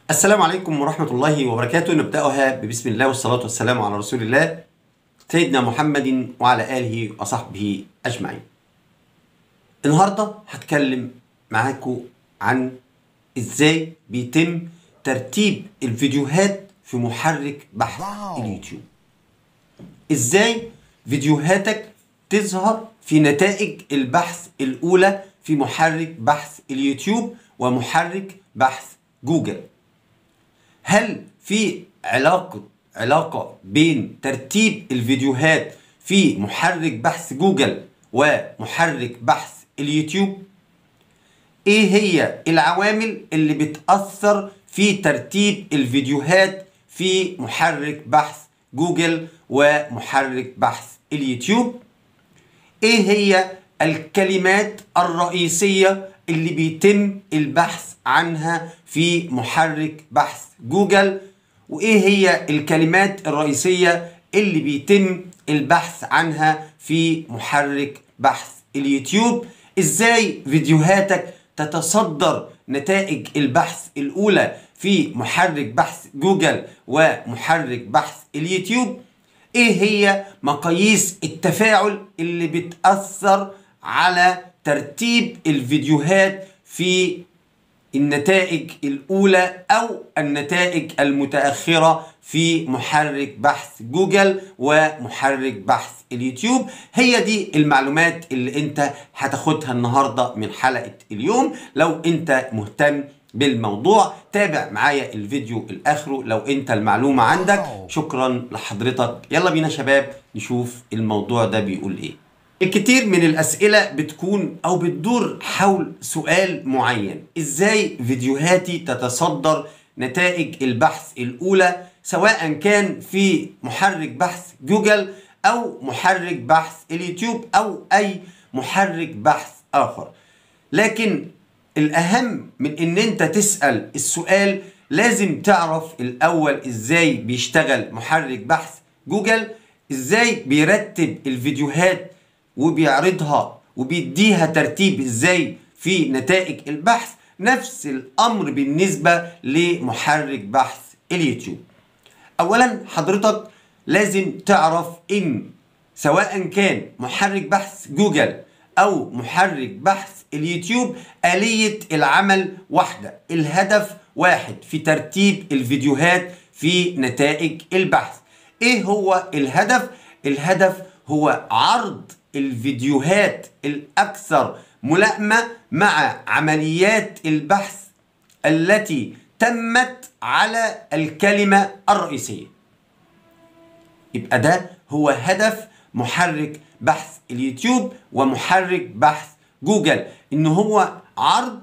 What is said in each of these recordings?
السلام عليكم ورحمة الله وبركاته نبدأها ببسم الله والصلاة والسلام على رسول الله سيدنا محمد وعلى آله وصحبه أجمعين النهاردة هتكلم معاكم عن إزاي بيتم ترتيب الفيديوهات في محرك بحث اليوتيوب إزاي فيديوهاتك تظهر في نتائج البحث الأولى في محرك بحث اليوتيوب ومحرك بحث جوجل هل في علاقة علاقة بين ترتيب الفيديوهات في محرك بحث جوجل ومحرك بحث اليوتيوب؟ ايه هي العوامل اللي بتأثر في ترتيب الفيديوهات في محرك بحث جوجل ومحرك بحث اليوتيوب؟ ايه هي الكلمات الرئيسية اللي بيتم البحث عنها في محرك بحث جوجل وايه هي الكلمات الرئيسية اللي بيتم البحث عنها في محرك بحث اليوتيوب ازاي فيديوهاتك تتصدر نتائج البحث الاولى في محرك بحث جوجل ومحرك بحث اليوتيوب ايه هي مقاييس التفاعل اللي بتأثر على ترتيب الفيديوهات في النتائج الأولى أو النتائج المتأخرة في محرك بحث جوجل ومحرك بحث اليوتيوب هي دي المعلومات اللي انت هتاخدها النهاردة من حلقة اليوم لو انت مهتم بالموضوع تابع معايا الفيديو الاخره لو انت المعلومة عندك شكرا لحضرتك يلا بينا شباب نشوف الموضوع ده بيقول ايه الكتير من الأسئلة بتكون أو بتدور حول سؤال معين إزاي فيديوهاتي تتصدر نتائج البحث الأولى سواء كان في محرك بحث جوجل أو محرك بحث اليوتيوب أو أي محرك بحث آخر لكن الأهم من إن أنت تسأل السؤال لازم تعرف الأول إزاي بيشتغل محرك بحث جوجل إزاي بيرتب الفيديوهات وبيعرضها وبيديها ترتيب ازاي في نتائج البحث نفس الامر بالنسبه لمحرك بحث اليوتيوب اولا حضرتك لازم تعرف ان سواء كان محرك بحث جوجل او محرك بحث اليوتيوب آلية العمل واحدة الهدف واحد في ترتيب الفيديوهات في نتائج البحث ايه هو الهدف الهدف هو عرض الفيديوهات الأكثر ملائمة مع عمليات البحث التي تمت على الكلمة الرئيسية يبقى ده هو هدف محرك بحث اليوتيوب ومحرك بحث جوجل ان هو عرض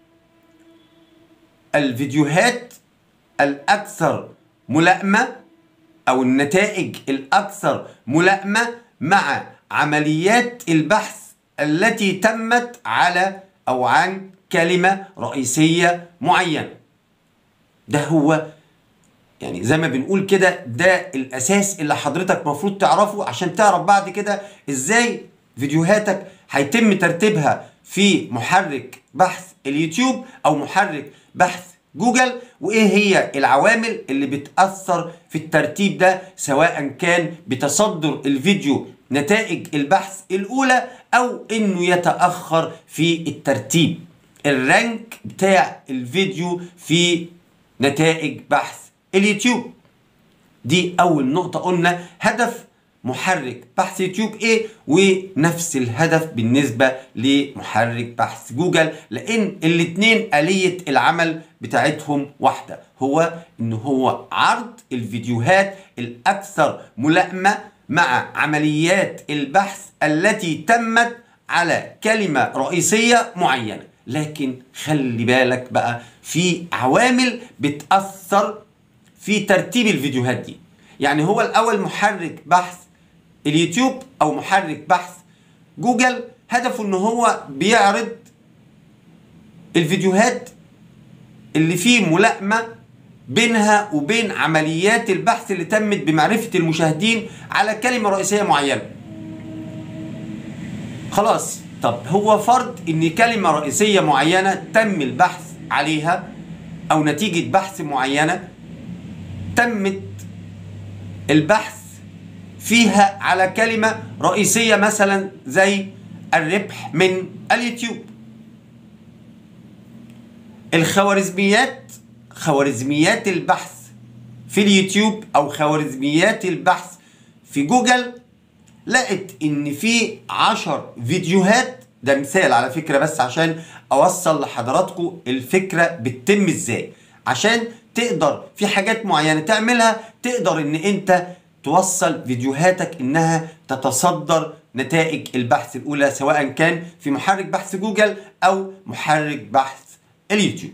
الفيديوهات الأكثر ملائمة أو النتائج الأكثر ملائمة مع عمليات البحث التي تمت على او عن كلمه رئيسيه معينه ده هو يعني زي ما بنقول كده ده الاساس اللي حضرتك مفروض تعرفه عشان تعرف بعد كده ازاي فيديوهاتك هيتم ترتيبها في محرك بحث اليوتيوب او محرك بحث جوجل وايه هي العوامل اللي بتاثر في الترتيب ده سواء كان بتصدر الفيديو نتائج البحث الأولى أو إنه يتأخر في الترتيب الرانك بتاع الفيديو في نتائج بحث اليوتيوب دي أول نقطة قلنا هدف محرك بحث يوتيوب ايه ونفس الهدف بالنسبة لمحرك بحث جوجل لان الاتنين آلية العمل بتاعتهم واحدة هو ان هو عرض الفيديوهات الاكثر ملائمة مع عمليات البحث التي تمت على كلمة رئيسية معينة لكن خلي بالك بقى في عوامل بتأثر في ترتيب الفيديوهات دي يعني هو الأول محرك بحث اليوتيوب أو محرك بحث جوجل هدفه ان هو بيعرض الفيديوهات اللي فيه ملائمة بينها وبين عمليات البحث اللي تمت بمعرفة المشاهدين على كلمة رئيسية معينة خلاص طب هو فرض ان كلمة رئيسية معينة تم البحث عليها او نتيجه بحث معينه تمت البحث فيها على كلمه رئيسيه مثلا زي الربح من اليوتيوب الخوارزميات خوارزميات البحث في اليوتيوب او خوارزميات البحث في جوجل لقت ان في عشر فيديوهات ده مثال على فكرة بس عشان اوصل لحضراتكم الفكرة بتتم ازاي عشان تقدر في حاجات معينة تعملها تقدر ان انت توصل فيديوهاتك انها تتصدر نتائج البحث الاولى سواء كان في محرك بحث جوجل او محرك بحث اليوتيوب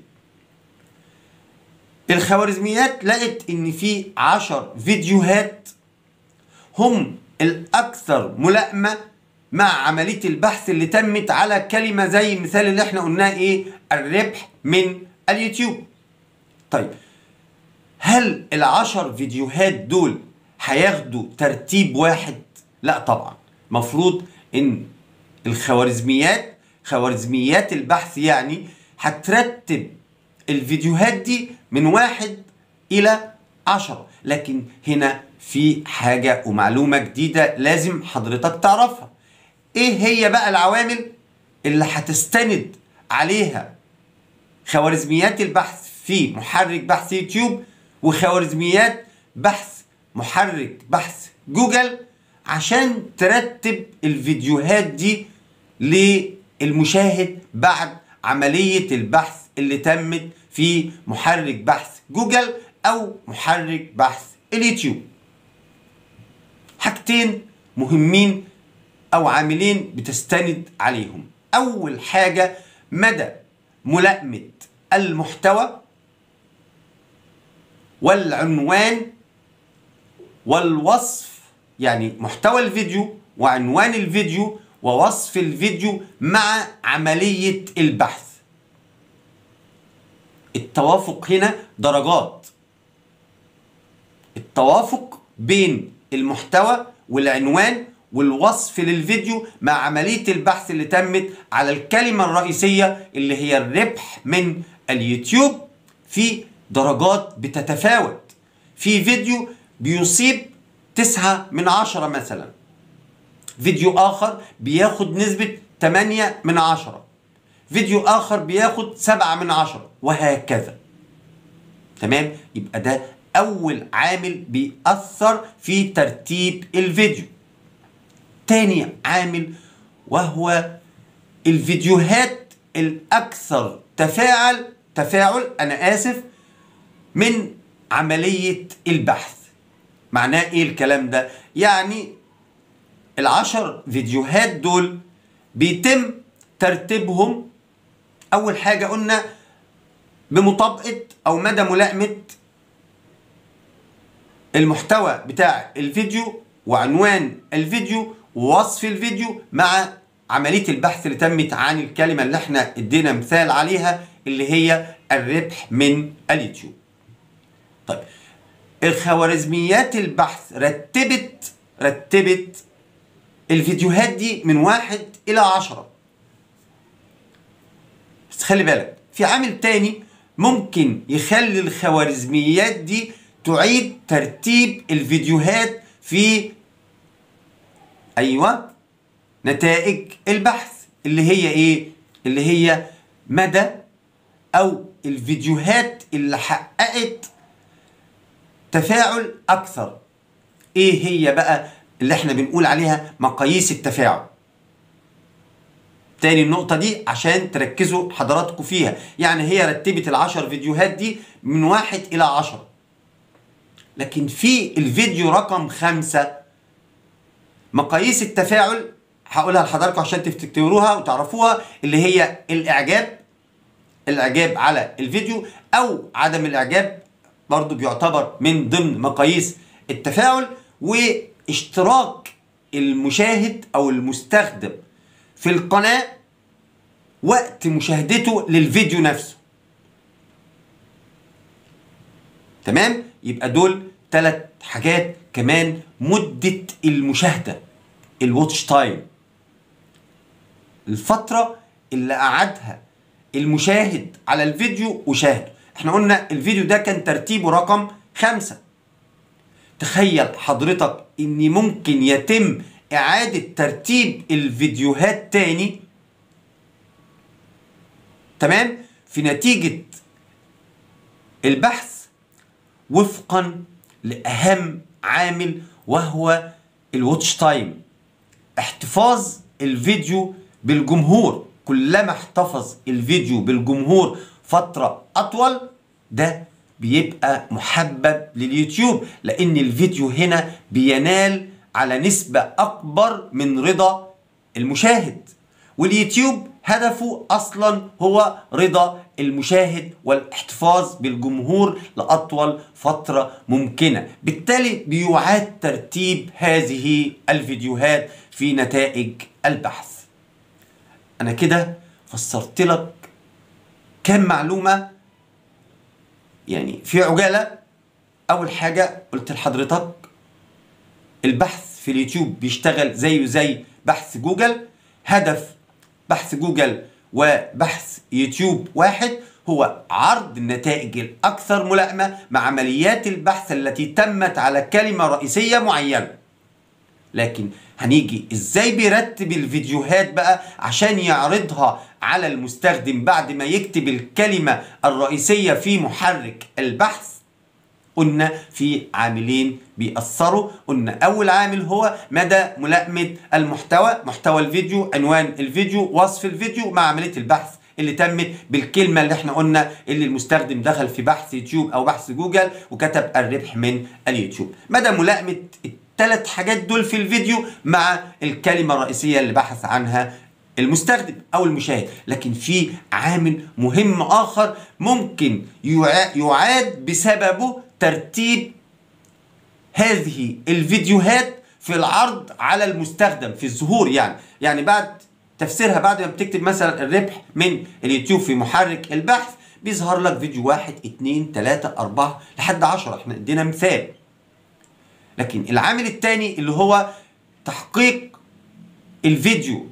الخوارزميات لقت ان في عشر فيديوهات هم الاكثر ملائمه مع عمليه البحث اللي تمت على كلمه زي المثال اللي احنا قلناه ايه الربح من اليوتيوب طيب هل العشر فيديوهات دول هياخدوا ترتيب واحد لا طبعا مفروض ان الخوارزميات خوارزميات البحث يعني هترتب الفيديوهات دي من واحد الى عشرة لكن هنا في حاجة ومعلومة جديدة لازم حضرتك تعرفها ايه هي بقى العوامل اللي هتستند عليها خوارزميات البحث في محرك بحث يوتيوب وخوارزميات بحث محرك بحث جوجل عشان ترتب الفيديوهات دي للمشاهد بعد عملية البحث اللي تمت في محرك بحث جوجل او محرك بحث اليوتيوب حاجتين مهمين او عاملين بتستند عليهم اول حاجه مدى ملائمه المحتوى والعنوان والوصف يعني محتوى الفيديو وعنوان الفيديو ووصف الفيديو مع عمليه البحث التوافق هنا درجات التوافق بين المحتوى والعنوان والوصف للفيديو مع عملية البحث اللي تمت على الكلمة الرئيسية اللي هي الربح من اليوتيوب في درجات بتتفاوت في فيديو بيصيب تسعة من عشرة مثلا فيديو آخر بياخد نسبة 8 من عشرة فيديو آخر بياخد 7 من عشرة وهكذا تمام يبقى ده أول عامل بيأثر في ترتيب الفيديو تاني عامل وهو الفيديوهات الأكثر تفاعل تفاعل أنا آسف من عملية البحث معناه إيه الكلام ده؟ يعني العشر فيديوهات دول بيتم ترتيبهم أول حاجة قلنا بمطابقة أو مدى ملائمة المحتوى بتاع الفيديو وعنوان الفيديو ووصف الفيديو مع عملية البحث اللي تمت عن الكلمة اللي احنا ادينا مثال عليها اللي هي الربح من اليوتيوب طيب الخوارزميات البحث رتبت رتبت الفيديوهات دي من واحد إلى عشرة بس خلي بالك في عامل تاني ممكن يخلي الخوارزميات دي تعيد ترتيب الفيديوهات في ايوه نتائج البحث اللي هي ايه اللي هي مدى او الفيديوهات اللي حققت تفاعل اكثر ايه هي بقى اللي احنا بنقول عليها مقاييس التفاعل تاني النقطة دي عشان تركزوا حضراتكم فيها يعني هي رتبت العشر فيديوهات دي من واحد إلى عشرة لكن في الفيديو رقم خمسة مقاييس التفاعل هقولها لحضراتكم عشان تفتكروها وتعرفوها اللي هي الإعجاب الإعجاب على الفيديو أو عدم الإعجاب برضو بيعتبر من ضمن مقاييس التفاعل واشتراك المشاهد أو المستخدم في القناة وقت مشاهدته للفيديو نفسه تمام يبقى دول ثلاث حاجات كمان مدة المشاهدة الواتش تايم الفترة اللي قعدها المشاهد على الفيديو وشاهده احنا قلنا الفيديو ده كان ترتيبه رقم خمسة تخيل حضرتك ان ممكن يتم اعادة ترتيب الفيديوهات تاني تمام في نتيجة البحث وفقا لأهم عامل وهو الواتش تايم احتفاظ الفيديو بالجمهور كلما احتفظ الفيديو بالجمهور فترة أطول ده بيبقى محبب لليوتيوب لأن الفيديو هنا بينال على نسبة أكبر من رضا المشاهد واليوتيوب هدفه أصلا هو رضا المشاهد والاحتفاظ بالجمهور لأطول فترة ممكنة بالتالي بيعاد ترتيب هذه الفيديوهات في نتائج البحث أنا كده فسرت لك كم معلومة يعني في عجالة أول حاجة قلت لحضرتك البحث في اليوتيوب بيشتغل زيه زي بحث جوجل هدف بحث جوجل وبحث يوتيوب واحد هو عرض النتائج الأكثر ملائمة مع عمليات البحث التي تمت على كلمة رئيسية معينة لكن هنيجي ازاي بيرتب الفيديوهات بقى عشان يعرضها على المستخدم بعد ما يكتب الكلمة الرئيسية في محرك البحث قلنا في عاملين بيأثروا قلنا أول عامل هو مدى ملائمة المحتوى محتوى الفيديو عنوان الفيديو وصف الفيديو مع عملية البحث اللي تمت بالكلمة اللي احنا قلنا اللي المستخدم دخل في بحث يوتيوب أو بحث جوجل وكتب الربح من اليوتيوب مدى ملائمة الثلاث حاجات دول في الفيديو مع الكلمة الرئيسية اللي بحث عنها المستخدم او المشاهد لكن في عامل مهم اخر ممكن يعاد بسببه ترتيب هذه الفيديوهات في العرض على المستخدم في الظهور يعني يعني بعد تفسيرها بعد ما بتكتب مثلا الربح من اليوتيوب في محرك البحث بيظهر لك فيديو واحد اتنين تلاتة أربعة لحد عشرة احنا ادينا مثال لكن العامل الثاني اللي هو تحقيق الفيديو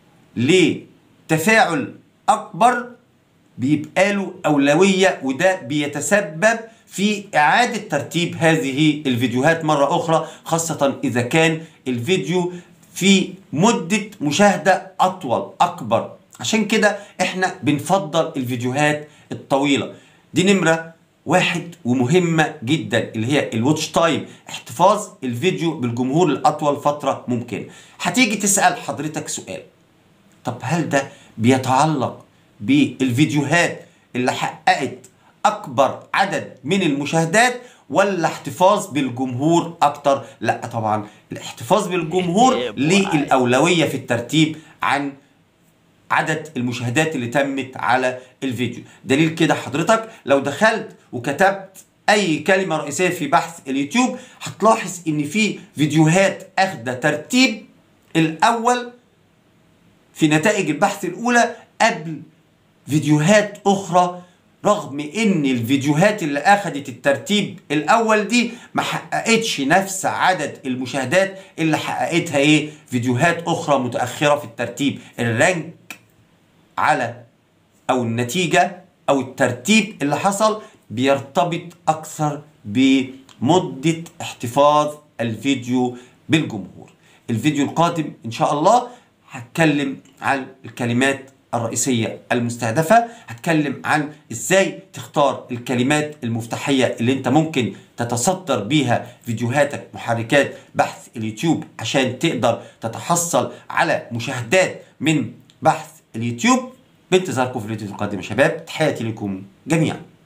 لتفاعل أكبر بيبقى له أولوية وده بيتسبب في إعادة ترتيب هذه الفيديوهات مرة أخرى خاصة إذا كان الفيديو في مدة مشاهدة أطول أكبر عشان كده إحنا بنفضل الفيديوهات الطويلة دي نمرة واحد ومهمة جدا اللي هي الواتش تايم احتفاظ الفيديو بالجمهور لأطول فترة ممكنة هتيجي تسأل حضرتك سؤال طب هل ده بيتعلق بالفيديوهات اللي حققت اكبر عدد من المشاهدات ولا احتفاظ بالجمهور اكتر لا طبعا الاحتفاظ بالجمهور ليه الاولويه في الترتيب عن عدد المشاهدات اللي تمت على الفيديو دليل كده حضرتك لو دخلت وكتبت اي كلمه رئيسيه في بحث اليوتيوب هتلاحظ ان في فيديوهات اخده ترتيب الاول في نتائج البحث الاولى قبل فيديوهات اخرى رغم ان الفيديوهات اللي اخدت الترتيب الاول دي ما حققتش نفس عدد المشاهدات اللي حققتها ايه فيديوهات اخرى متاخره في الترتيب الرانك على او النتيجه او الترتيب اللي حصل بيرتبط اكثر بمده احتفاظ الفيديو بالجمهور الفيديو القادم ان شاء الله هتكلم عن الكلمات الرئيسية المستهدفة هتكلم عن ازاي تختار الكلمات المفتاحية اللي انت ممكن تتصدر بيها فيديوهاتك محركات بحث اليوتيوب عشان تقدر تتحصل على مشاهدات من بحث اليوتيوب بانتظاركم في الفيديو القادم يا شباب تحياتي لكم جميعا